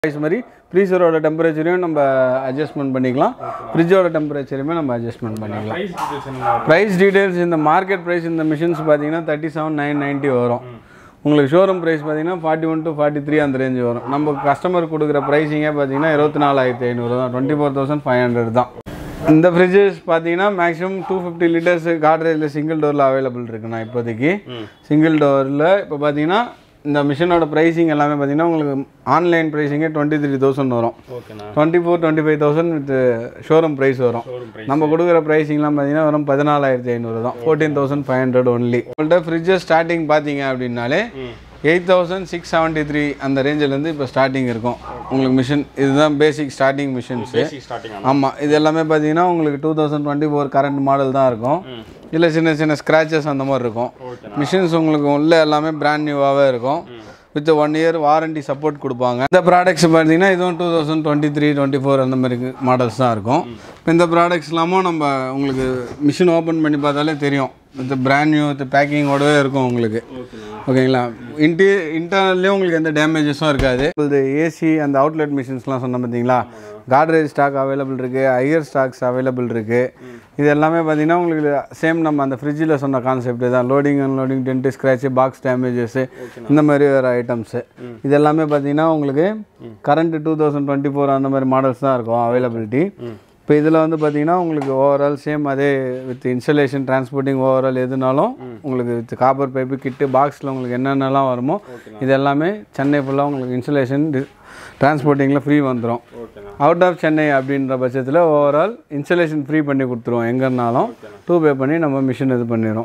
price மாதிரி ஃப்ரீசரோட டெம்பரேச்சரையும் நம்ம adjustment பண்ணிக்கலாம் ஃப்ரிட்ஜோட டெம்பரேச்சரையுமே நம்ம அட்ஜஸ்ட்மெண்ட் பண்ணிக்கலாம் ப்ரைஸ் டீடைல்ஸ் என்ன ப்ரைஸ் டீடைல்ஸ் இந்த மார்க்கெட் ப்ரைஸ் இந்த மிஷின்ஸ் பார்த்தீங்கன்னா தேர்ட்டி செவன் நைன் நைன்ட்டி வரும் உங்களுக்கு ஷோரூம் ப்ரைஸ் பார்த்தீங்கன்னா forty one to forty three அந்த ரேஞ்ச் வரும் நம்ம கஸ்டமர் கொடுக்குற ப்ரைஸிங்கே பார்த்தீங்கன்னா இருபத்தி நாலாயிரத்தி ஐநூறு தான் twenty four thousand five hundred தான் இந்த ஃப்ரிட்ஜஸ் பார்த்தீங்கன்னா மேக்ஸிமம் டூ ஃபிஃப்டி லிட்டர்ஸ் காட்ரேஜில் சிங்கிள் டோரில் அவைலபிள் இருக்குண்ணா இப்போதைக்கு சிங்கிள் டோரில் இப்போ பார்த்தீங்கன்னா இந்த மிஷினோட ப்ரைஸிங் எல்லாமே பார்த்தீங்கன்னா உங்களுக்கு ஆன்லைன் ப்ரைஸிங்கே டுவெண்ட்டி த்ரீ தௌசண்ட் வரும் ஓகேண்ணா twenty four twenty five thousand with showroom price வரும் ஷோரூம் ப்ரைஸ் நம்ம கொடுக்குற ப்ரைஸிங்லாம் பார்த்தீங்கன்னா வெறும் பதினாலாயிரத்தி ஐநூறு தான் fourteen thousand five hundred only உங்கள்கிட்ட ஃப்ரிட்ஜஸ் ஸ்டார்டிங் பார்த்தீங்க அப்படின்னாலே eight thousand six seventy three அந்த ரேஞ்சிலேருந்து இப்போ ஸ்டார்டிங் இருக்கும் உங்களுக்கு மிஷின் இதுதான் basic starting machines basic starting ஆனா ஆமாம் இது எல்லாமே பார்த்தீங்கன்னா உங்களுக்கு two thousand twenty four current model தான் இருக்கும் இல்லை சின்ன சின்ன ஸ்க்ராச்சஸ் அந்த மாதிரி இருக்கும் ஓகேண்ணா மிஷின்ஸ் உங்களுக்கு உள்ள எல்லாமே பிராண்ட் நியூவாகவே இருக்கும் with one year warranty support கொடுப்பாங்க இந்த ப்ராடக்ட்ஸ் பார்த்தீங்கன்னா இதுவும் two thousand twenty three twenty four அந்த மாதிரி மாடல்ஸ் தான் இருக்கும் இப்போ இந்த ப்ராடக்ட்ஸ் இல்லாமல் நம்ம உங்களுக்கு மிஷின் ஓப்பன் பண்ணி பார்த்தாலே தெரியும் வித் பிராண்ட் நியூ வித் பேக்கிங்கோடவே இருக்கும் உங்களுக்கு ஓகேண்ணா ஓகேங்களா இன்டி இன்டர்னல்லையும் உங்களுக்கு எந்த டேமேஜஸும் இருக்காது இது ஏசி அந்த அவுட்லெட் மிஷின்ஸ்லாம் சொன்னேன் பார்த்தீங்களா காட்ரேஜ் ஸ்டாக் அவைலபிள் இருக்குது ஹையர் ஸ்டாக்ஸ் அவைலபிள் இருக்குது இது எல்லாமே பார்த்தீங்கன்னா உங்களுக்கு சேம் நம்ம அந்த ஃப்ரிட்ஜில் சொன்ன கான்செப்ட் தான் loading unloading dent scratch box damages இந்த மாதிரி வேறு ஐட்டம்ஸு இது எல்லாமே பார்த்தீங்கன்னா உங்களுக்கு current two thousand twenty four அந்த மாதிரி மாடல்ஸ் தான் இருக்கும் அவைலபிலிட்டி இப்போ இதில் வந்து பார்த்தீங்கன்னா உங்களுக்கு ஓவரால் சேம் அதே வித் இன்ஸ்டலேஷன் டிரான்ஸ்போர்ட்டிங் ஓவரால் எதுனாலும் உங்களுக்கு வித் காப்பர் பைப்பு கிட்டு பாக்ஸில் உங்களுக்கு என்னென்னலாம் வருமோ இது எல்லாமே சென்னை ஃபுல்லாக உங்களுக்கு இன்ஸ்டலேஷன் டிரான்ஸ்போர்ட்டிங்கில் ஃப்ரீ வந்துடும் ஓகேண்ணா அவுட் ஆஃப் சென்னை அப்படின்ற பட்சத்தில் ஓவரால் இன்ஸ்டலேஷன் ஃப்ரீ பண்ணி கொடுத்துருவோம் எங்கேனாலும் டூ பே பண்ணி நம்ம மிஷின் இது பண்ணிடும்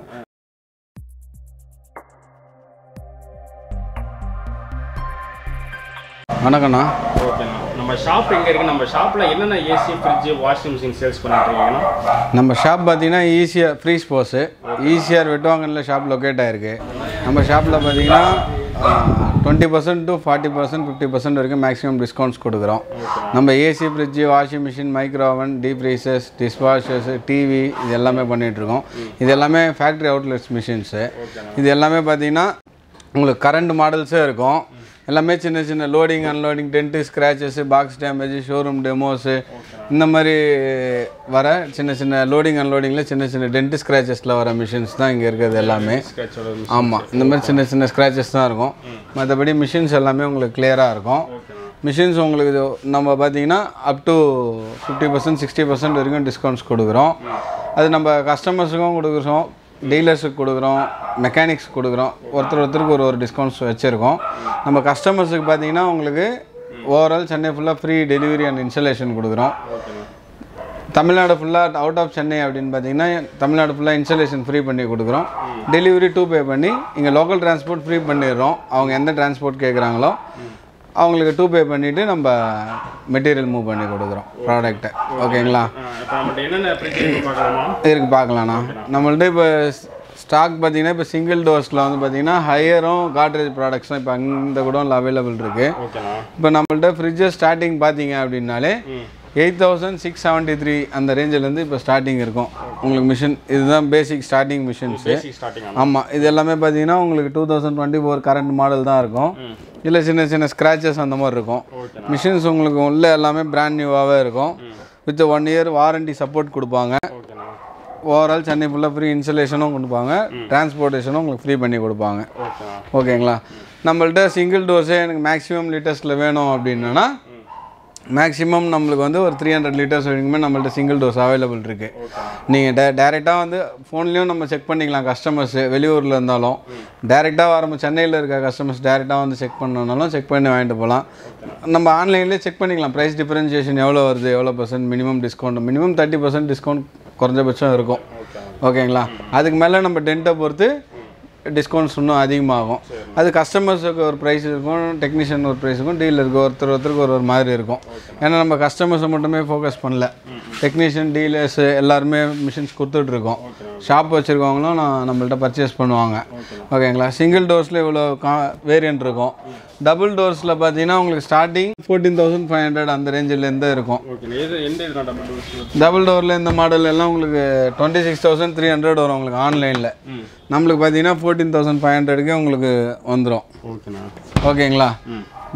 வணக்கண்ணா ஓகேண்ணா நம்ம ஷாப் எங்கே இருக்குது நம்ம ஷாப்பில் என்னென்ன AC fridge washing machine sales பண்ணிட்டு இருக்கீங்கன்னா நம்ம ஷாப் பார்த்தீங்கன்னா ஈஸியாக ஃப்ரீ ஸ்போர்ட்ஸு ஈஸியாக வெட்டுவாங்கல்ல ஷாப் லொக்கேட் ஆயிருக்கு நம்ம ஷாப்பில் பார்த்தீங்கன்னா twenty percent to forty percent fifty percent வரைக்கும் மேக்ஸிமம் டிஸ்கவுண்ட்ஸ் கொடுக்குறோம் நம்ம AC fridge washing machine micro oven deep freezers dishwashers TV இது எல்லாமே பண்ணிகிட்ருக்கோம் இது எல்லாமே ஃபேக்ட்ரி அவுட்லெட்ஸ் மிஷின்ஸு இது எல்லாமே பார்த்தீங்கன்னா உங்களுக்கு கரண்ட் மாடல்ஸே இருக்கும் எல்லாமே சின்ன சின்ன loading unloading dent scratches box damage showroom demos இந்த மாதிரி வர சின்ன சின்ன லோடிங் அன்லோடிங்கில் சின்ன சின்ன டென்ட் ஸ்க்ராச்சஸில் வர மிஷின்ஸ் தான் இங்கே இருக்கிறது எல்லாமே ஸ்க்ராச்சோட ஆமாம் இந்த மாதிரி சின்ன சின்ன ஸ்க்ராச்சஸ் தான் இருக்கும் மற்றபடி மிஷின்ஸ் எல்லாமே உங்களுக்கு கிளியராக இருக்கும் மிஷின்ஸ் உங்களுக்கு இது நம்ம பார்த்தீங்கன்னா up to fifty percent sixty percent வரைக்கும் டிஸ்கவுண்ட்ஸ் கொடுக்குறோம் அது நம்ம கஸ்டமர்ஸுக்கும் கொடுக்குறோம் டீலர்ஸுக்கு கொடுக்குறோம் மெக்கானிக்ஸ் கொடுக்குறோம் ஒருத்தர் ஒருத்தருக்கு ஒரு ஒரு டிஸ்கவுண்ட்ஸ் வச்சுருக்கோம் நம்ம கஸ்டமர்ஸுக்கு பார்த்தீங்கன்னா உங்களுக்கு ஓவரால் சென்னை ஃபுல்லாக ஃப்ரீ டெலிவரி அண்ட் இன்ஸ்டலேஷன் கொடுக்குறோம் ஓகேண்ணா தமிழ்நாடு ஃபுல்லாக அவுட் ஆஃப் சென்னை அப்படின்னு பார்த்தீங்கன்னா தமிழ்நாடு ஃபுல்லாக இன்ஸ்டலேஷன் ஃப்ரீ பண்ணி கொடுக்குறோம் டெலிவரி டூ பே பண்ணி இங்கே லோக்கல் டிரான்ஸ்போர்ட் ஃப்ரீ பண்ணிடுறோம் அவங்க எந்த டிரான்ஸ்போர்ட் கேட்குறாங்களோ அவங்களுக்கு டூ பே பண்ணிவிட்டு நம்ம மெட்டீரியல் மூவ் பண்ணி கொடுக்குறோம் ப்ராடக்ட்டை ஓகேங்களா இப்போ நம்மகிட்ட என்னென்ன ஃப்ரிட்ஜ் இருக்கு பார்க்கலாமா இருக்கு பார்க்கலாண்ணா நம்மள்ட்ட இப்போ ஸ்டாக் பார்த்தீங்கன்னா இப்போ சிங்கிள் டோர்ஸில் வந்து பார்த்தீங்கன்னா ஹையரும் காட்ரேஜ் ப்ராடக்ட்ஸும் இப்போ இந்த குடோனில் அவைலபிள் இருக்குது ஓகேண்ணா இப்போ நம்மள்ட்ட ஃப்ரிட்ஜஸ் ஸ்டார்டிங் பார்த்தீங்க அப்படின்னாலே eight thousand six seventy three அந்த ரேஞ்சிலேருந்து இப்போ ஸ்டார்டிங் இருக்கும் உங்களுக்கு மிஷின் இதுதான் basic starting machines basic starting ஆனா ஆமாம் இது எல்லாமே பார்த்தீங்கன்னா உங்களுக்கு two thousand twenty four current model தான் இருக்கும் இல்லை சின்ன சின்ன ஸ்க்ராச்சஸ் அந்த மாதிரி இருக்கும் ஓகேண்ணா மிஷின்ஸ் உங்களுக்கு உள்ள எல்லாமே பிராண்ட் நியூவாகவே இருக்கும் with one year warranty support கொடுப்பாங்க ஓகேண்ணா ஓவரால் சென்னை ஃபுல்லாக ஃப்ரீ இன்ஸ்டலேஷனும் கொடுப்பாங்க டிரான்ஸ்போர்ட்டேஷனும் உங்களுக்கு ஃப்ரீ பண்ணி கொடுப்பாங்க ஓகேண்ணா ஓகேங்களா நம்மள்ட்ட சிங்கிள் டோர்ஸே எனக்கு மேக்ஸிமம் லிட்டர்ஸில் வேணும் அப்படின்னா மேக்ஸிமம் நம்மளுக்கு வந்து ஒரு த்ரீ ஹண்ட்ரட் லிட்டர்ஸ் வரைக்குமே நம்மள்ட்ட சிங்கிள் டோஸ் அவைலபிள் இருக்குது நீங்கள் டே டேரெக்டாக வந்து ஃபோன்லேயும் நம்ம செக் பண்ணிக்கலாம் கஸ்டமர்ஸ் வெளியூரில் இருந்தாலும் டேரெக்டாக வர சென்னையில் இருக்க கஸ்டமர்ஸ் டேரெக்டாக வந்து செக் பண்ணனாலும் செக் பண்ணி வாங்கிட்டு போகலாம் நம்ம ஆன்லைன்லேயே செக் பண்ணிக்கலாம் ப்ரைஸ் டிஃபரன்ஷியேஷன் எவ்வளோ வருது எவ்வளோ percent minimum discount minimum thirty percent discount குறைஞ்சபட்சம் இருக்கும் ஓகேங்களா அதுக்கு மேலே நம்ம டென்ட்டை பொறுத்து டிஸ்கவுண்ட்ஸ் இன்னும் அதிகமாகும் அது கஸ்டமர்ஸுக்கு ஒரு ப்ரைஸ் இருக்கும் டெக்னீஷியன் ஒரு ப்ரைஸ் இருக்கும் டீலருக்கு ஒருத்தர் ஒருத்தருக்கு ஒரு ஒரு மாதிரி இருக்கும் ஏன்னா நம்ம கஸ்டமர்ஸை மட்டுமே ஃபோக்கஸ் பண்ணல டெக்னீஷியன் டீலர்ஸ் எல்லாருமே மிஷின்ஸ் கொடுத்துட்ருக்கோம் ஷாப் வச்சுருக்கவங்களும் நான் நம்மள்ட்ட பர்ச்சேஸ் பண்ணுவாங்க ஓகேங்களா சிங்கிள் டோர்ஸில் இவ்வளோ கா வேரியன்ட் இருக்கும் டபுள் டோர்ஸில் பார்த்தீங்கன்னா உங்களுக்கு starting fourteen thousand five hundred அந்த ரேஞ்சிலேருந்து இருக்கும் ஓகேண்ணா எது எந்த இதுனா டபுள் டோர்ஸ் டபுள் டோரில் இந்த மாடல் எல்லாம் உங்களுக்கு twenty six thousand three hundred வரும் உங்களுக்கு ஆன்லைனில் ம் நம்மளுக்கு பார்த்தீங்கன்னா ஃபோர்டீன் தௌசண்ட் ஃபைவ் ஹண்ட்ரடுக்கே உங்களுக்கு வந்துடும் ஓகேண்ணா ஓகேங்களா ம்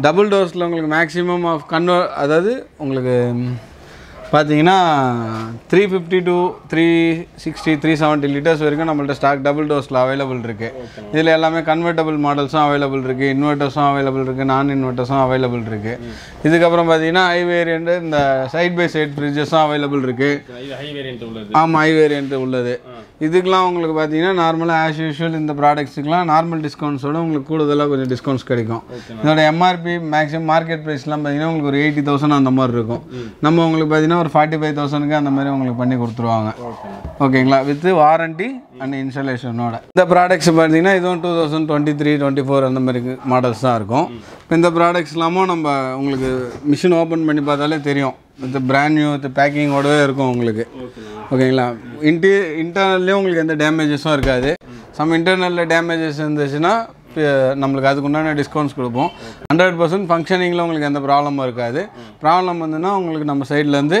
டபுள் டோர்ஸில் உங்களுக்கு மேக்ஸிமம் ஆஃப் கன்வ அதாவது உங்களுக்கு ம், பார்த்தீங்கன்னா three fifty to three sixty three seventy litres வரைக்கும் நம்மள்ட்ட ஸ்டாக் டபுள் டோர்ஸில் அவைலபிள் இருக்குது இதில் எல்லாமே கன்வெர்ட்டபிள் மாடல்ஸும் அவைலபிள் இருக்குது இன்வெர்ட்டர்ஸும் அவைலபிள் இருக்குது நான் இன்வெர்ட்டர்ஸும் அவைலபிள் இருக்குது இதுக்கப்புறம் பார்த்தீங்கன்னா ஹை வேரியண்ட் இந்த சைட் பை சைட் ஃப்ரிட்ஜஸும் அவைலபிள் இருக்குது இது ஹை வேரியன்ட் உள்ளது ஆமாம் ஹை வேரியண்ட் உள்ளது இதுக்கெலாம் உங்களுக்கு பார்த்தீங்கன்னா நார்மலாக ஆஸ் யூஷுவல் இந்த ப்ராடக்ட்ஸுக்கெலாம் நார்மல் டிஸ்கவுண்ட்ஸோட உங்களுக்கு கூடுதலாக கொஞ்சம் டிஸ்கவுண்ட்ஸ் கிடைக்கும் இதோட எம்ஆர்பி மேக்ஸிமம் மார்க்கெட் ப்ரைஸ்லாம் பார்த்தீங்கன்னா உங்களுக்கு ஒரு எயிட்டி தௌசண்ட் அந்த மாதிரி இருக்கும் நம்ம உங்களுக்கு பார்த்தீங்கன்னா ஒரு ஃபார்ட்டி ஃபைவ் தௌசண்ட்க்கு அந்த மாதிரி உங்களுக்கு பண்ணி கொடுத்துருவாங்க ஓகேங்களா வித் வாரண்டி அண்ட் இன்ஸ்டாலேஷனோட இந்த ப்ராடக்ட்ஸ் பார்த்தீங்கன்னா இதுவும் two thousand twenty three twenty four அந்த மாதிரி மாடல்ஸ் தான் இருக்கும் இப்போ இந்த ப்ராடக்ட்ஸ் இல்லாமல் நம்ம உங்களுக்கு மிஷின் ஓப்பன் பண்ணி பார்த்தாலே தெரியும் வித் பிராண்ட் நியூ வித் பேக்கிங்கோடவே இருக்கும் உங்களுக்கு ஓகேங்களா இன்டி இன்டர்னல்லையும் உங்களுக்கு எந்த டேமேஜஸும் இருக்காது சம் இன்டர்னலில் டேமேஜஸ் இருந்துச்சுன்னா இப்ப நம்மளுக்கு அதுக்கு உண்டான டிஸ்கவுண்ட்ஸ் கொடுப்போம் ஹண்ட்ரட் பர்சன்ட் ஃபங்க்ஷனிங்கில் உங்களுக்கு எந்த ப்ராப்ளமும் இருக்காது ப்ராப்ளம் வந்துன்னா உங்களுக்கு நம்ம சைட்லேருந்து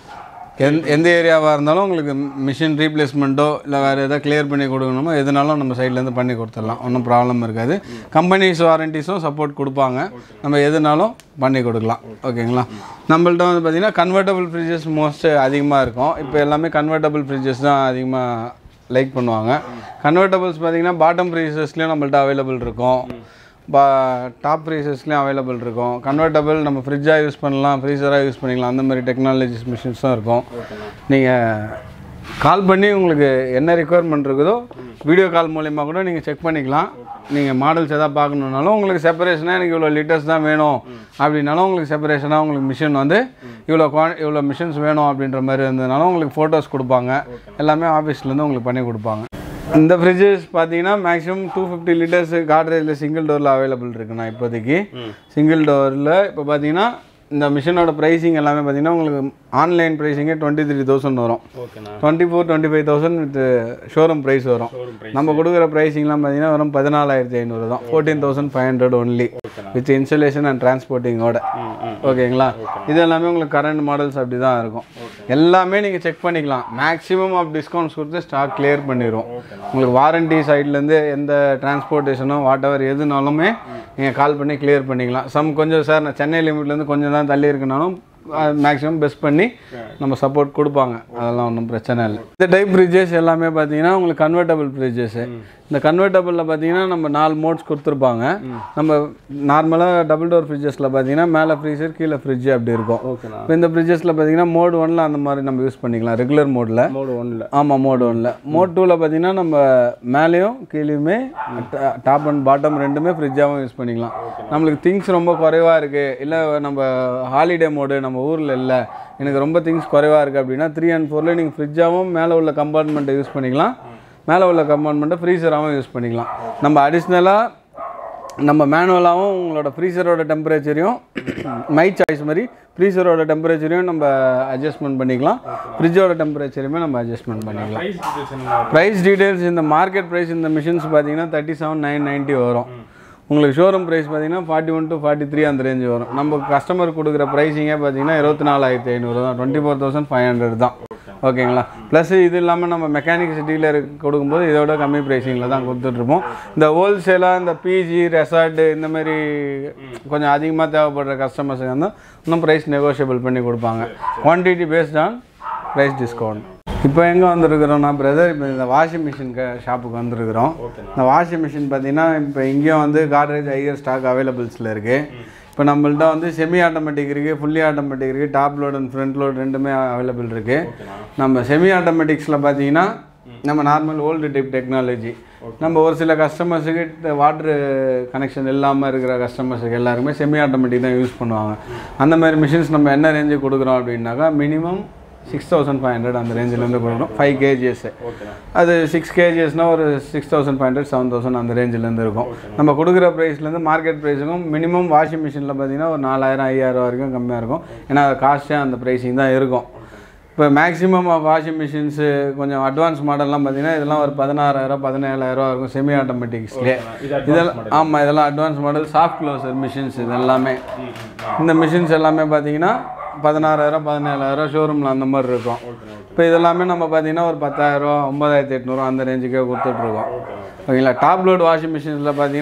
எந் எந்த ஏரியாவாக இருந்தாலும் உங்களுக்கு மிஷின் ரீப்ளேஸ்மெண்ட்டோ இல்லை வேறு எதாவது கிளியர் பண்ணி கொடுக்கணுமோ எதுனாலும் நம்ம சைட்லேருந்து பண்ணி கொடுத்துடலாம் ஒன்றும் ப்ராப்ளம் இருக்காது கம்பெனிஸ் வாரண்டிஸும் சப்போர்ட் கொடுப்பாங்க நம்ம எதுனாலும் பண்ணி கொடுக்கலாம் ஓகேங்களா நம்மள்ட்ட வந்து பார்த்திங்கன்னா கன்வெர்ட்டபிள் ஃப்ரிட்ஜஸ் மோஸ்ட் அதிகமாக இருக்கும் இப்போ எல்லாமே கன்வெர்ட்டபிள் ஃப்ரிட்ஜஸ் தான் அதிகமாக லைக் பண்ணுவாங்க கன்வெர்ட்டபிள்ஸ் பார்த்தீங்கன்னா பாட்டம் ப்ரைஸஸ்லேயும் நம்மள்ட்ட அவைலபிள் இருக்கும் பா டாப் ப்ரைஸஸ்லேயும் அவைலபிள் இருக்கும் கன்வெர்ட்டபிள் நம்ம ஃப்ரிட்ஜாக யூஸ் பண்ணலாம் ஃப்ரீசராக யூஸ் பண்ணிக்கலாம் அந்த மாதிரி டெக்னாலஜிஸ் மிஷின்ஸும் இருக்கும் நீங்கள் கால் பண்ணி உங்களுக்கு என்ன ரெக்குயர்மெண்ட் இருக்குதோ வீடியோ கால் மூலயமா கூட நீங்கள் செக் பண்ணிக்கலாம் நீங்கள் மாடல்ஸ் எதாவது பார்க்கணுன்னாலும் உங்களுக்கு செப்பரேஷனாக எனக்கு இவ்வளோ லிட்டர்ஸ் தான் வேணும் அப்படின்னாலும் உங்களுக்கு செப்பரேஷனாக உங்களுக்கு மிஷின் வந்து இவ்வளோ குவா இவ்வளோ மிஷின்ஸ் வேணும் அப்படின்ற மாதிரி இருந்ததுனாலும் உங்களுக்கு ஃபோட்டோஸ் கொடுப்பாங்க எல்லாமே ஆஃபீஸ்லேருந்து உங்களுக்கு பண்ணி கொடுப்பாங்க இந்த ஃப்ரிட்ஜஸ் பார்த்தீங்கன்னா மேக்ஸிமம் டூ ஃபிஃப்டி லிட்டர்ஸ் காட்ரேஜில் சிங்கிள் டோரில் அவைலபிள் இருக்குண்ணா இப்போதைக்கு சிங்கிள் டோரில் இப்போ பார்த்தீங்கன்னா இந்த மிஷினோட ப்ரைஸிங் எல்லாமே பார்த்தீங்கன்னா உங்களுக்கு ஆன்லைன் ப்ரைஸிங்கே டுவெண்ட்டி த்ரீ தௌசண்ட் வரும் ஓகேண்ணா twenty four twenty five thousand with showroom price வரும் ஷோரூம் ப்ரைஸ் நம்ம கொடுக்குற ப்ரைஸிங்லாம் பார்த்தீங்கன்னா வெறும் பதினாலாயிரத்தி ஐநூறு தான் fourteen thousand five hundred only with installation and டிரான்ஸ்போர்ட்டிங்கோட ம் ம் ஓகேங்களா இது எல்லாமே உங்களுக்கு கரண்ட் மாடல்ஸ் அப்படி தான் இருக்கும் எல்லாமே நீங்கள் செக் பண்ணிக்கலாம் மேக்ஸிமம் ஆஃப் டிஸ்கவுண்ட்ஸ் கொடுத்து ஸ்டாக் கிளியர் பண்ணிடும் உங்களுக்கு வாரண்டி சைட்லேருந்து எந்த டிரான்ஸ்போர்ட்டேஷனோ வாட் எவர் எதுனாலுமே நீங்கள் கால் பண்ணி கிளியர் பண்ணிக்கலாம் சம் கொஞ்சம் சார் நான் சென்னை லிமிட்லேருந்து கொஞ்சம் தான் தள்ளி இருக்குனாலும் மேக்ஸிமம் பெஸ்ட் பண்ணி நம்ம சப்போர்ட் கொடுப்பாங்க அதெல்லாம் ஒன்றும் பிரச்சனை இல்லை இந்த டைப் ஃப்ரிட்ஜஸ் எல்லாமே பார்த்தீங்கன்னா உங்களுக்கு கன்வெர்ட்டபிள் ஃப்ரிட்ஜஸ் இந்த கன்வெர்ட்டபிளில் பார்த்தீங்கன்னா நம்ம நாலு மோட்ஸ் கொடுத்துருப்பாங்க நம்ம நார்மலாக டபுள் டோர் ஃப்ரிட்ஜஸில் பார்த்தீங்கன்னா மேலே ஃப்ரீசர் கீழே ஃப்ரிட்ஜ் அப்படி இருக்கும் ஓகேண்ணா இப்போ இந்த ஃப்ரிட்ஜஸில் பார்த்தீங்கன்னா மோட் ஒன்ல அந்த மாதிரி நம்ம யூஸ் பண்ணிக்கலாம் ரெகுலர் மோடில் மோடு ஒன்றில் ஆமாம் மோட் ஒன்ல மோட் டூவில் பார்த்தீங்கன்னா நம்ம மேலேயும் கீழேயுமே டாப் அண்ட் பாட்டம் ரெண்டுமே ஃப்ரிட்ஜாகவும் யூஸ் பண்ணிக்கலாம் நம்மளுக்கு திங்ஸ் ரொம்ப குறைவாக இருக்குது இல்லை நம்ம ஹாலிடே மோடு நம்ம ஊரில் இல்லை எனக்கு ரொம்ப திங்ஸ் குறைவாக இருக்குது அப்படின்னா த்ரீ அண்ட் ஃபோரில் நீங்கள் ஃப்ரிட்ஜாகவும் மேலே உள்ள கம்பார்ட்மெண்ட்டை யூஸ் பண்ணிக்கலாம் மேலே உள்ள கம்பார்ட்மெண்ட்டை ஃப்ரீசராகவும் யூஸ் பண்ணிக்கலாம் நம்ம அடிஷ்னலாக நம்ம மேனுவலாகவும் உங்களோட ஃப்ரீசரோட டெம்பரேச்சரையும் மை சாய்ஸ் மாதிரி ஃப்ரீசரோட டெம்பரேச்சரையும் நம்ம அட்ஜஸ்ட்மெண்ட் பண்ணிக்கலாம் ஃப்ரிட்ஜோட டெம்பரேச்சரையுமே நம்ம அட்ஜஸ்ட்மெண்ட் பண்ணிக்கலாம் ப்ரைஸ் டீடைல்ஸ் என்ன ப்ரைஸ் டீடைல்ஸ் இந்த மார்க்கெட் ப்ரைஸ் இந்த மிஷின்ஸ் பார்த்தீங்கன்னா தேர்ட்டி செவன் நைன் நைன்ட்டி வரும் உங்களுக்கு ஷோரூம் ப்ரைஸ் பார்த்தீங்கன்னா forty one to forty three அந்த ரேஞ்ச் வரும் நம்ம கஸ்டமர் கொடுக்குற ப்ரைஸிங்கே பார்த்தீங்கன்னா இருபத்தி நாலாயிரத்தி ஐநூறு தான் twenty four thousand five hundred தான் ஓகேங்களா ப்ளஸ் இது இல்லாமல் நம்ம மெக்கானிக்ஸ் டீலருக்கு கொடுக்கும்போது இதோட கம்மி ப்ரைஸிங்கில் தான் கொடுத்துட்ருப்போம் இந்த ஹோல்சேலாக இந்த பிஜி ரெசார்ட்டு இந்த மாதிரி கொஞ்சம் அதிகமாக தேவைப்படுற கஸ்டமர்ஸுக்கு வந்து இன்னும் ப்ரைஸ் நெகோஷியபிள் பண்ணி கொடுப்பாங்க quantity based on price discount இப்போ எங்கே வந்திருக்கிறோம்னா பிரதர் இப்போ இந்த வாஷிங் மிஷின் ஷாப்புக்கு வந்திருக்கிறோம் இந்த வாஷிங் மிஷின் பார்த்தீங்கன்னா இப்போ இங்கேயும் வந்து காட்ரேஜ் ஹையர் ஸ்டாக் அவைலபிள்ஸில் இருக்குது இப்போ நம்மள்ட்ட வந்து செமி ஆட்டோமேட்டிக் இருக்குது ஃபுல்லி ஆட்டோமேட்டிக் இருக்குது top load and front load ரெண்டுமே அவைலபிள் இருக்குது நம்ம செமி ஆட்டோமேட்டிக்ஸில் பார்த்தீங்கன்னா நம்ம நார்மல் ஓல்டு டைப் டெக்னாலஜி நம்ம ஒரு சில கஸ்டமர்ஸுக்கு வாட்ரு கனெக்ஷன் இல்லாமல் இருக்கிற கஸ்டமர்ஸுக்கு எல்லாருமே செமி ஆட்டோமேட்டிக் தான் யூஸ் பண்ணுவாங்க அந்த மாதிரி மிஷின்ஸ் நம்ம என்ன ரேஞ்சு கொடுக்குறோம் அப்படின்னாக்கா minimum six thousand five hundred அந்த ரேஞ்சிலேருந்து கொடுக்குறோம் ஃபைவ் கேஜிஎஸ் ஓகேண்ணா அது சிக்ஸ் கேஜிஎஸ்னால் ஒரு six thousand five hundred seven thousand அந்த ரேஞ்சிலேருந்து இருக்கும் நம்ம கொடுக்குற ப்ரைஸ்லேருந்து மார்க்கெட் ப்ரைஸுக்கும் மினிமம் வாஷிங் மிஷினில் பார்த்தீங்கன்னா ஒரு நாலாயிரம் ஐயாயிரம் வரைக்கும் கம்மியாக இருக்கும் ஏன்னா காஸ்ட்டே அந்த ப்ரைஸிங் தான் இருக்கும் இப்போ மேக்ஸிமம் வாஷிங் மிஷின்ஸு கொஞ்சம் அட்வான்ஸ் மாடல்லாம் பார்த்தீங்கன்னா இதெல்லாம் ஒரு பதினாறாயிரம் பதினேழாயிரம் இருக்கும் செமி ஆட்டோமேட்டிக்ஸ்லேயே இது இதெல்லாம் ஆமாம் இதெல்லாம் advance model soft closer machines இது எல்லாமே இந்த மிஷின்ஸ் எல்லாமே பார்த்தீங்கன்னா பதினாறாயிரம் பதினேழாயிரம் ஷோரூமில் அந்த மாதிரி இருக்கும் இப்போ இதெல்லாமே நம்ம பார்த்தீங்கன்னா ஒரு பத்தாயிரம் ஒன்பதாயிரத்தி எட்நூறு அந்த ரேஞ்சுக்கே கொடுத்துட்ருக்கோம் ஓகேங்களா டாப் லோட் வாஷிங் மிஷின்ஸில் பார்த்தீங்கன்னா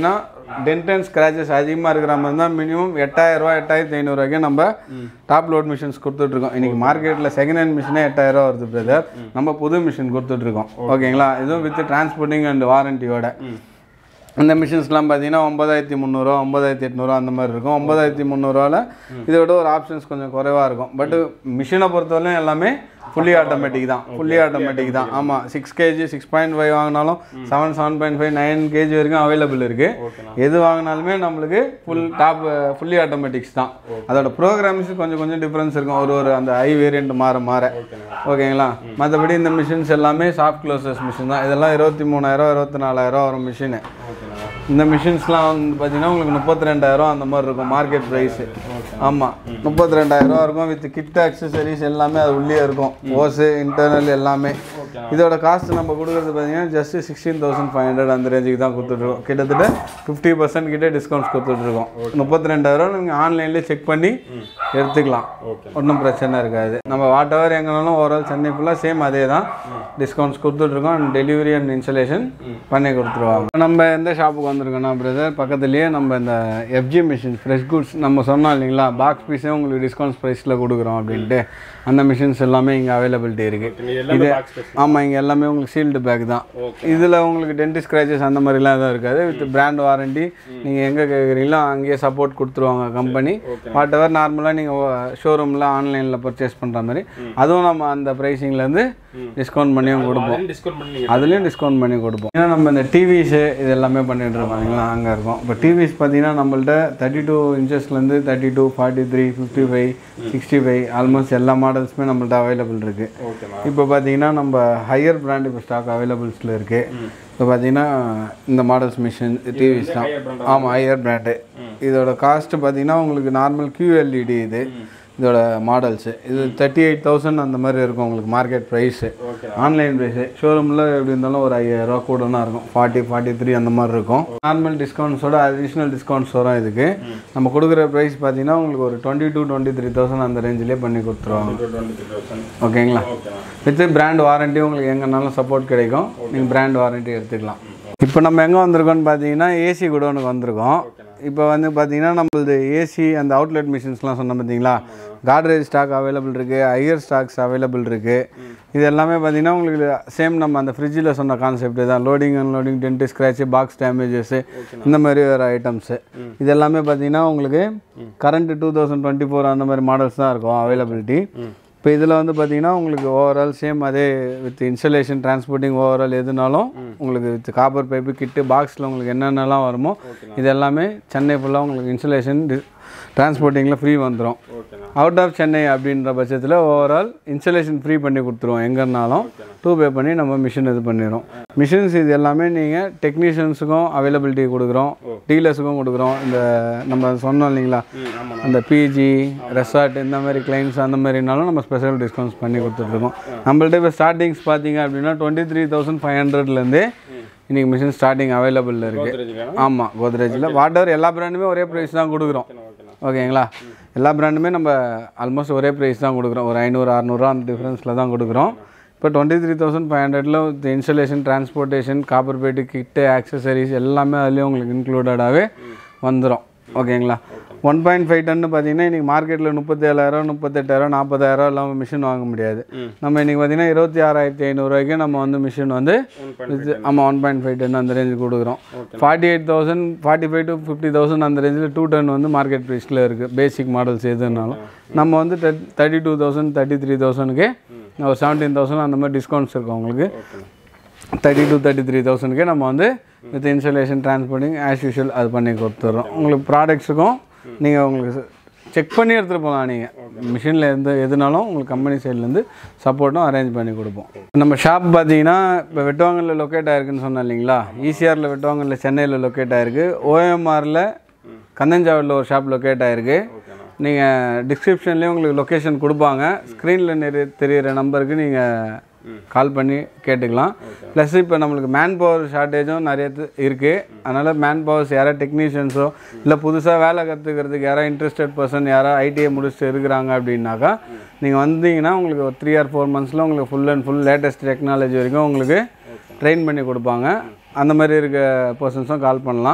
டென்ட் அண்ட் ஸ்க்ராச்சஸ் அதிகமாக இருக்கிற மாதிரி தான் மினிமம் எட்டாயிரரூவா எட்டாயிரத்தி ஐநூறுரூவாய்க்கு நம்ம டாப் லோட் மிஷின்ஸ் கொடுத்துட்ருக்கோம் இன்றைக்கி மார்க்கெட்டில் செகண்ட் ஹேண்ட் மிஷினே எட்டாயிரரூவா வருது பிரதர் நம்ம புது மிஷின் கொடுத்துட்ருக்கோம் ஓகேங்களா இதுவும் வித் டிரான்ஸ்போர்ட்டிங் அண்ட் வாரண்டியோட இந்த மிஷின்ஸ்லாம் பார்த்தீங்கன்னா ஒன்பதாயிரத்தி முந்நூறுவா ஒன்பதாயிரத்தி எட்நூறுவா அந்த மாதிரி இருக்கும் ஒன்பதாயிரத்தி முந்நூறுவாவில் இதை விட ஒரு ஆப்ஷன்ஸ் கொஞ்சம் குறைவாக இருக்கும் பட் மிஷினை பொறுத்தவரையும் எல்லாமே ஃபுல்லி ஆட்டோமேட்டிக் தான் ஃபுல்லி ஆட்டோமேட்டிக் தான் ஆமாம் six KG six point five வாங்கினாலும் seven seven point five nine KG வரைக்கும் அவைலபிள் இருக்குது எது வாங்கினாலுமே நம்மளுக்கு ஃபுல் டாப் ஃபுல்லி ஆட்டோமேட்டிக்ஸ் தான் அதோட ப்ரோக்ராம்ஸ் கொஞ்சம் கொஞ்சம் டிஃப்ரென்ஸ் இருக்கும் ஒரு ஒரு அந்த ஐ வேரியண்ட் மாற மாற ஓகேங்களா மற்றபடி இந்த மிஷின்ஸ் எல்லாமே சாஃப்ட் க்ளோசஸ் மிஷின் தான் இதெல்லாம் இருபத்தி மூணாயிரம் இருபத்தி நாலாயிரம் வரும் மிஷினு இந்த மிஷின்ஸ்லாம் வந்து பார்த்தீங்கன்னா உங்களுக்கு முப்பத்தி ரெண்டாயிரம் அந்த மாதிரி இருக்கும் மார்க்கெட் ப்ரைஸு ஆமாம் முப்பத்தி ரெண்டாயிரம் இருக்கும் வித் கிட் அக்சசரிஸ் எல்லாமே அது உள்ளே இருக்கும் ஓஸு இன்டர்னல் எல்லாமே இதோட காஸ்ட் நம்ம கொடுக்குறது பார்த்தீங்கன்னா just sixteen thousand five hundred அந்த ரேஞ்சுக்கு தான் கொடுத்துட்ருக்கோம் கிட்டத்தட்ட ஃபிஃப்டி பர்சன்ட் கிட்டே டிஸ்கவுண்ட்ஸ் கொடுத்துட்ருக்கோம் முப்பத்தி ரெண்டாயிரம் நீங்கள் ஆன்லைன்லேயே செக் பண்ணி எடுத்துக்கலாம் ஒன்றும் பிரச்சனை இருக்காது நம்ம வாட் எவர் எங்கனாலும் ஓவரால் சென்னை ஃபுல்லாக சேம் அதே தான் டிஸ்கவுண்ட்ஸ் கொடுத்துட்ருக்கோம் அண்ட் டெலிவரி அண்ட் இன்ஸ்டலேஷன் பண்ணி கொடுத்துருவாங்க நம்ம எந்த ஷாப்புக்கு வந்திருக்கோம்னா பிரதர் பக்கத்துலேயே நம்ம இந்த எஃப்ஜி மிஷின் ஃப்ரெஷ் குட்ஸ் நம்ம சொன்னோம் இல்லைங்களா பாக்ஸ் பீஸே உங்களுக்கு டிஸ்கவுண்ட்ஸ் ப்ரைஸில் கொடுக்குறோம் அப்படின்ட்டு அந்த மிஷின்ஸ் எல்லாமே இங்கே அவைலபிலிட்டி இருக்குது இது எல்லாமே பாக்ஸ் ஆமாம் இங்கே எல்லாமே உங்களுக்கு சீல்டு பேக் தான் இதில் உங்களுக்கு டென்ட் ஸ்க்ராச்சஸ் அந்த மாதிரிலாம் எதுவும் இருக்காது வித் பிராண்ட் வாரண்டி நீங்கள் எங்கே கேட்குறீங்களோ அங்கேயே சப்போர்ட் கொடுத்துருவாங்க கம்பெனி வாட் எவர் நார்மலாக நீங்கள் ஷோரூமில் ஆன்லைனில் பர்ச்சேஸ் பண்ணுற மாதிரி அதுவும் நம்ம அந்த ப்ரைஸிங்லேருந்து டிஸ்கவுண்ட் பண்ணியும் கொடுப்போம் டிஸ்கவுண்ட் பண்ணி அதுலேயும் டிஸ்கவுண்ட் பண்ணி கொடுப்போம் ஏன்னா நம்ம இந்த டிவிஸு இது எல்லாமே பண்ணிட்டு இருக்கோம் இல்லைங்களா அங்கே இருக்கும் இப்போ டிவிஸ் பார்த்தீங்கன்னா நம்மள்ட்ட தேர்ட்டி டூ இன்ச்சஸ்லேருந்து thirty two forty three fifty five sixty five almost எல்லா மாடல்ஸுமே நம்மள்ட்ட அவைலபிள் இருக்குது ஓகேண்ணா இப்போ பார்த்தீங்கன்னா நம்ம ஹையர் பிராண்ட் இப்போ ஸ்டாக் அவைலபிள்ஸில் இருக்குது இப்போ பார்த்தீங்கன்னா இந்த மாடல்ஸ் மிஷின் டிவிஸ் தான் higher brand ஆமாம் ஹையர் பிராண்டு இதோட காஸ்ட்டு பார்த்தீங்கன்னா உங்களுக்கு நார்மல் QLED இது இதோட மாடல்ஸு இது தேர்ட்டி எயிட் தௌசண்ட் அந்த மாதிரி இருக்கும் உங்களுக்கு market price okay online price ஷோரூமில் எப்படி இருந்தாலும் ஒரு ஐயாயிரரூவா கூட தான் இருக்கும் ஃபார்ட்டி ஃபார்ட்டி த்ரீ அந்த மாதிரி இருக்கும் நார்மல் டிஸ்கவுண்ட்ஸோட அடிஷ்னல் டிஸ்கவுண்ட்ஸ் வரும் இதுக்கு நம்ம கொடுக்குற ப்ரைஸ் பார்த்தீங்கன்னா உங்களுக்கு ஒரு twenty two twenty three thousand அந்த ரேஞ்சிலே பண்ணி கொடுத்துருவாங்க டுவெண்ட்டி தௌசண்ட் ஓகேங்களா ஓகேண்ணா வித் பிராண்ட் வாரண்டி உங்களுக்கு எங்கேனாலும் சப்போர்ட் கிடைக்கும் நீங்கள் பிராண்ட் வாரண்டி எடுத்துக்கலாம் இப்போ நம்ம எங்கே வந்திருக்கோம்னு பார்த்தீங்கன்னா ஏசி குடோனுக்கு வந்திருக்கோம் இப்போ வந்து பார்த்தீங்கன்னா நம்மளது ஏசி அந்த அவுட்லெட் மிஷின்ஸ்லாம் சொன்னோம் பார்த்தீங்களா காட்ரேஜ் ஸ்டாக் அவைலபிள் இருக்குது ஹையர் ஸ்டாக்ஸ் அவைலபிள் இருக்குது இது எல்லாமே பார்த்தீங்கன்னா உங்களுக்கு சேம் நம்ம அந்த ஃப்ரிட்ஜில் சொன்ன கான்செப்ட் தான் loading unloading dent scratch box damages இந்த மாதிரி வேறு ஐட்டம்ஸு இது எல்லாமே பார்த்தீங்கன்னா உங்களுக்கு current two thousand twenty four அந்த மாதிரி மாடல்ஸ் தான் இருக்கும் அவைலபிலிட்டி இப்போ இதில் வந்து பார்த்தீங்கன்னா உங்களுக்கு ஓவரால் சேம் அதே வித் இன்ஸ்டலேஷன் டிரான்ஸ்போர்ட்டிங் ஓவரால் எதுனாலும் உங்களுக்கு வித் காப்பர் பைப்பு கிட்டு பாக்ஸில் உங்களுக்கு என்னென்னலாம் வருமோ இது எல்லாமே சென்னை ஃபுல்லாக உங்களுக்கு இன்ஸ்டலேஷன் டிரான்ஸ்போர்ட்டிங்கில் ஃப்ரீ வந்துடும் ஓகேண்ணா அவுட் ஆஃப் சென்னை அப்படின்ற பட்சத்தில் ஓவரால் இன்ஸ்டலேஷன் ஃப்ரீ பண்ணி கொடுத்துருவோம் எங்கேனாலும் டூ பே பண்ணி நம்ம மிஷின் இது பண்ணிடுறோம் மிஷின்ஸ் இது எல்லாமே நீங்கள் டெக்னீஷியன்ஸுக்கும் அவைலபிலிட்டி கொடுக்குறோம் டீலர்ஸுக்கும் கொடுக்குறோம் இந்த நம்ம சொன்னோம் இல்லைங்களா ம் ஆமாண்ணா அந்த பிஜி ரெசார்ட் இந்த மாதிரி கிளைண்ட்ஸ் அந்த மாதிரினாலும் நம்ம ஸ்பெஷல் டிஸ்கவுண்ட்ஸ் பண்ணி கொடுத்துட்ருக்கோம் நம்மள்ட்ட இப்போ ஸ்டார்டிங்ஸ் பார்த்தீங்க அப்படின்னா டுவெண்ட்டி த்ரீ தௌசண்ட் ஃபைவ் ஹண்ட்ரட்லேருந்து இன்றைக்கி மிஷின் ஸ்டார்டிங் அவைலபிளில் இருக்குது தெரிஞ்சுக்கலாம் ஆமாம் கோத்ரேஜில் வாட்டர் எல்லா பிராண்டுமே ஒரே ப்ரைஸ் தான் கொடுக்குறோம் ஓகேண்ணா ஓகேங்களா எல்லா பிராண்டுமே நம்ம ஆல்மோஸ்ட் ஒரே ப்ரைஸ் தான் கொடுக்குறோம் ஒரு ஐநூறு அறநூறுவா அந்த டிஃப்ரென்ஸில் தான் கொடுக்குறோம் இப்போ டுவெண்ட்டி த்ரீ தௌசண்ட் ஃபைவ் ஹண்ட்ரடில் with installation transportation copper pad kit accessories எல்லாமே அதுலேயும் உங்களுக்கு இன்க்ளூடடாகவே வந்துடும் ஓகேங்களா ஒன் பாயிண்ட் ஃபைவ் டன்னு பார்த்தீங்கன்னா இன்றைக்கி மார்க்கெட்டில் முப்பத்தேழாயிரம் முப்பத்தெட்டாயிரம் நாற்பதாயிரம் இல்லாமல் மிஷின் வாங்க முடியாது நம்ம இன்றைக்கி பார்த்தீங்கன்னா இருபத்தி ஆறாயிரத்தி ஐநூறுரூவாய்க்கு நம்ம வந்து மிஷின் வந்து இது ஆமாம் ஒன் பாயிண்ட் ஃபைவ் டன் அந்த ரேஞ்சுக்கு கொடுக்குறோம் forty eight thousand forty five to fifty thousand அந்த ரேஞ்சில் டூ டன் வந்து மார்க்கெட் ப்ரைஸில் இருக்குது பேசிக் மாடல்ஸ் எதுனாலும் நம்ம வந்து thirty two thousand thirty three தௌசண்ட்க்கு ஒரு செவன்டீன் தௌசண்ட் அந்த மாதிரி டிஸ்கவுண்ட்ஸ் இருக்கும் உங்களுக்கு தேர்ட்டி டூ தேர்ட்டி த்ரீ தௌசண்ட்க்கே நம்ம வந்து with installation transporting as usual அது பண்ணி கொடுத்துட்றோம் உங்களுக்கு ப்ராடக்ட்ஸுக்கும் நீங்கள் உங்களுக்கு செக் பண்ணி எடுத்துகிட்டு போகலாம் நீங்கள் மிஷினில் எந்த எதுனாலும் உங்களுக்கு கம்பெனி சைட்லேருந்து சப்போர்ட்டும் அரேஞ்ச் பண்ணி கொடுப்போம் நம்ம ஷாப் பார்த்தீங்கன்னா இப்போ வெட்டுவாங்கலில் லொக்கேட் ஆயிருக்குன்னு சொன்னேன் இல்லைங்களா ஈசிஆரில் வெட்டுவாங்கலில் சென்னையில் லொக்கேட் ஆயிருக்கு ஓஎம்ஆரில் கந்தஞ்சாவடியில் ஒரு ஷாப் லொக்கேட் ஆயிருக்கு நீங்கள் டிஸ்கிரிப்ஷன்லேயும் உங்களுக்கு லொக்கேஷன் கொடுப்பாங்க ஸ்க்ரீனில் நிறைய தெரியிற நம்பருக்கு நீங்கள் கால் பண்ணி கேட்டுக்கலாம் ப்ளஸ் இப்போ நம்மளுக்கு மேன் பவர் ஷார்ட்டேஜும் நிறைய இருக்குது அதனால் மேன் பவர்ஸ் யாராவது டெக்னீஷியன்ஸோ இல்லை புதுசாக வேலை கற்றுக்கிறதுக்கு யாராவது இன்ட்ரெஸ்டட் பர்சன் யாராவது ஐடிஐ முடிச்சுட்டு இருக்கிறாங்க அப்படின்னாக்கா நீங்கள் வந்தீங்கன்னா உங்களுக்கு ஒரு த்ரீ ஆர் ஃபோர் மந்த்ஸில் உங்களுக்கு full and full latest technology வரைக்கும் உங்களுக்கு ட்ரெயின் பண்ணி கொடுப்பாங்க அந்த மாதிரி இருக்க பர்சன்ஸும் கால் பண்ணலாம்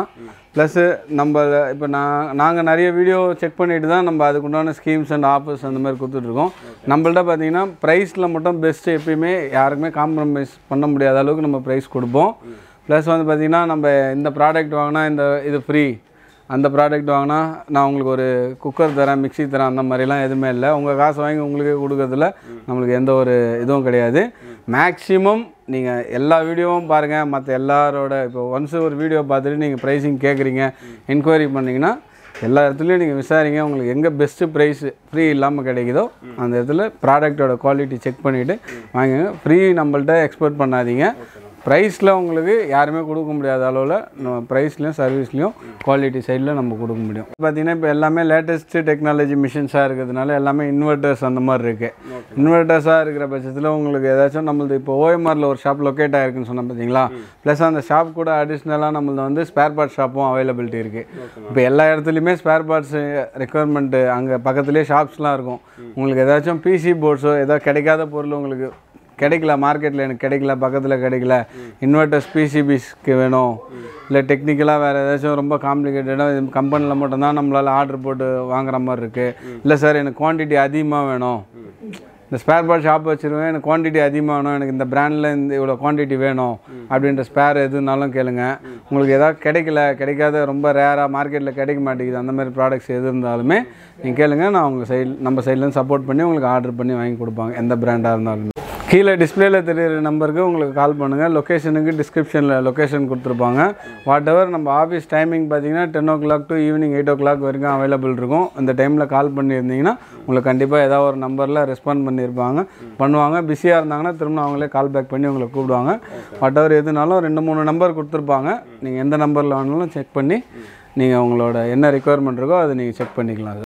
ப்ளஸ்ஸு நம்ம இப்போ நான் நாங்கள் நிறைய வீடியோ செக் பண்ணிட்டு தான் நம்ம அதுக்குண்டான ஸ்கீம்ஸ் அண்ட் ஆஃபர்ஸ் அந்த மாதிரி கொடுத்துட்ருக்கோம் நம்மள்ட்ட பார்த்தீங்கன்னா ப்ரைஸில் மட்டும் பெஸ்ட்டு எப்பயுமே யாருக்குமே காம்ப்ரமைஸ் பண்ண முடியாத அளவுக்கு நம்ம ப்ரைஸ் கொடுப்போம் ப்ளஸ் வந்து பார்த்திங்கன்னா நம்ம இந்த ப்ராடக்ட் வாங்கினா இந்த இது ஃப்ரீ அந்த ப்ராடக்ட் வாங்கினா நான் உங்களுக்கு ஒரு குக்கர் தரேன் மிக்ஸி தரேன் அந்த மாதிரிலாம் எதுவுமே இல்லை உங்கள் காசு வாங்கி உங்களுக்கே கொடுக்கறதுல நம்மளுக்கு எந்த ஒரு இதுவும் கிடையாது மேக்ஸிமம் நீங்கள் எல்லா வீடியோவும் பாருங்கள் மற்ற எல்லாரோட இப்போ ஒன்ஸ் ஒரு வீடியோ பார்த்துட்டு நீங்கள் ப்ரைஸிங் கேட்குறீங்க என்கொயரி பண்ணிங்கன்னா எல்லா இடத்துலையும் நீங்கள் விசாரிங்க உங்களுக்கு எங்கே பெஸ்ட்டு ப்ரைஸ் ஃப்ரீ இல்லாமல் கிடைக்குதோ அந்த இடத்துல ப்ராடக்ட்டோட குவாலிட்டி செக் பண்ணிவிட்டு வாங்குங்க ஃப்ரீ நம்மள்ட்ட எக்ஸ்போர்ட் பண்ணாதீங்க ப்ரைஸில் உங்களுக்கு யாருமே கொடுக்க முடியாத அளவில் நம்ம ப்ரைஸ்லையும் சர்வீஸ்லையும் குவாலிட்டி சைடில் நம்ம கொடுக்க முடியும் பார்த்தீங்கன்னா இப்போ எல்லாமே லேட்டஸ்ட்டு டெக்னாலஜி மிஷின்ஸாக இருக்கிறதுனால எல்லாமே இன்வெர்ட்டர்ஸ் அந்த மாதிரி இருக்குது இன்வெர்ட்டர்ஸாக இருக்கிற பட்சத்தில் உங்களுக்கு ஏதாச்சும் நம்மளது இப்போ ஓஎம்ஆரில் ஒரு ஷாப் லொக்கேட் ஆயிருக்குன்னு சொன்னோம் பார்த்தீங்களா ப்ளஸ் அந்த ஷாப் கூட அடிஷ்னலாக நம்மளது வந்து ஸ்பேர் பார்ட் ஷாப்பும் அவைலபிலிட்டி இருக்குது இப்போ எல்லா இடத்துலையுமே ஸ்பேர் பார்ட்ஸ் ரெக்குவயர்மெண்ட்டு அங்கே பக்கத்துலேயே ஷாப்ஸ்லாம் இருக்கும் உங்களுக்கு ஏதாச்சும் பிசி போர்ட்ஸோ ஏதாவது கிடைக்காத பொருள் உங்களுக்கு கிடைக்கல மார்க்கெட்டில் எனக்கு கிடைக்கல பக்கத்தில் கிடைக்கல இன்வெர்டர்ஸ் பிசிபிஸ்க்கு வேணும் இல்லை டெக்னிக்கலாக வேறு ஏதாச்சும் ரொம்ப காம்ப்ளிகேட்டடாக இது கம்பெனியில் மட்டும்தான் நம்மளால் ஆர்டர் போட்டு வாங்குற மாதிரி இருக்குது இல்லை சார் எனக்கு குவான்டிட்டி அதிகமாக வேணும் இந்த ஸ்பேர் பார்ட் ஷாப் வச்சுருவேன் எனக்கு குவான்டிட்டி அதிகமாக வேணும் எனக்கு இந்த பிராண்டில் இந்த இவ்வளோ குவான்டிட்டி வேணும் அப்படின்ற ஸ்பேர் எதுனாலும் கேளுங்க உங்களுக்கு எதாவது கிடைக்கல கிடைக்காத ரொம்ப ரேராக மார்க்கெட்டில் கிடைக்க மாட்டேங்குது அந்த மாதிரி ப்ராடக்ட்ஸ் எது இருந்தாலுமே நீங்கள் கேளுங்க நான் உங்கள் சைடு நம்ம சைட்லேருந்து சப்போர்ட் பண்ணி உங்களுக்கு ஆர்டர் பண்ணி வாங்கி கொடுப்பாங்க எந்த பிராண்டாக இருந்தாலுமே கீழே டிஸ்பிளேல தெரியுற நம்பருக்கு உங்களுக்கு கால் பண்ணுங்கள் லொக்கேஷனுக்கு டிஸ்கிரிப்ஷனில் லொக்கேஷன் கொடுத்துருப்பாங்க வாட் எவர் நம்ம ஆஃபீஸ் டைமிங் பார்த்தீங்கன்னா ten o'clock to evening eight o'clock வரைக்கும் அவைலபிள் இருக்கும் இந்த டைமில் கால் பண்ணியிருந்தீங்கன்னா உங்களுக்கு கண்டிப்பாக ஏதாவது ஒரு நம்பரில் ரெஸ்பாண்ட் பண்ணியிருப்பாங்க பண்ணுவாங்க பிஸியாக இருந்தாங்கன்னா திரும்ப அவங்களே கால் பேக் பண்ணி உங்களை கூப்பிடுவாங்க வாட் எவர் எதுனாலும் ரெண்டு மூணு நம்பர் கொடுத்துருப்பாங்க நீங்கள் எந்த நம்பரில் வேணாலும் செக் பண்ணி நீங்கள் உங்களோட என்ன ரெக்குயர்மெண்ட் இருக்கோ அதை நீங்கள் செக் பண்ணிக்கலாம்